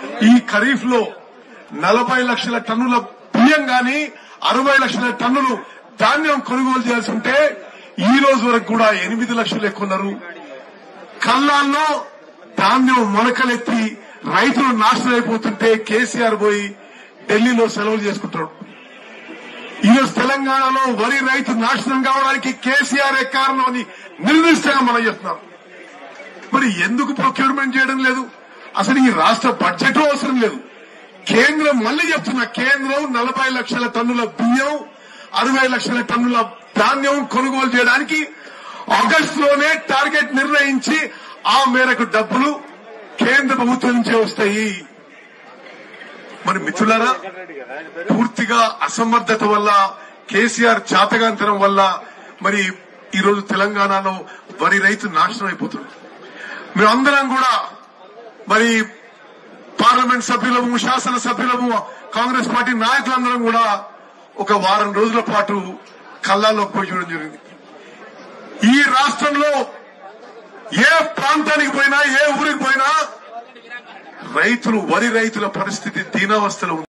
ఈ ఖరీఫ్ లో నలభై లక్షల టన్నుల బియ్యం గాని అరవై లక్షల టన్నులు ధాన్యం కొనుగోలు చేయాల్సి ఉంటే ఈ రోజు వరకు కూడా ఎనిమిది లక్షలు ఎక్కున్నారు కళ్ళాల్లో ధాన్యం మొలకలెత్తి రైతులు నాశనం అయిపోతుంటే కేసీఆర్ పోయి ఢిల్లీలో సెలవులు చేసుకుంటాడు ఈరోజు తెలంగాణలో వరి రైతు నాశనం కావడానికి కేసీఆర్ కారణం అని నిర్దిష్టంగా మనం చెప్తున్నాం మరి ఎందుకు ప్రొక్యూర్మెంట్ చేయడం లేదు అసలు ఈ రాష్ట్ర బడ్జెట్ అవసరం లేదు కేంద్రం మళ్ళీ చెప్తున్నా కేంద్రం నలభై లక్షల టన్నుల బియ్యం అరవై లక్షల టన్నుల ధాన్యం కొనుగోలు చేయడానికి ఆగస్టులోనే టార్గెట్ నిర్ణయించి ఆ మేరకు డబ్బులు కేంద్ర ప్రభుత్వం నుంచే వస్తాయి మరి మిత్రులారా పూర్తిగా అసమర్థత వల్ల కేసీఆర్ చాతగాంతరం వల్ల మరి ఈరోజు తెలంగాణలో వరి రైతు నాశనం అయిపోతుంది మేమందరం కూడా మరి పార్లమెంట్ సభ్యులము శాసన సభ్యులము కాంగ్రెస్ పార్టీ నాయకులందరం కూడా ఒక వారం రోజుల పాటు కళ్ళాల్లోకి పోయి చూడడం జరిగింది ఈ రాష్ట్రంలో ఏ ప్రాంతానికి పోయినా ఏ ఊరికి పోయినా రైతులు వరి రైతుల పరిస్థితి దీనావస్థలో ఉంది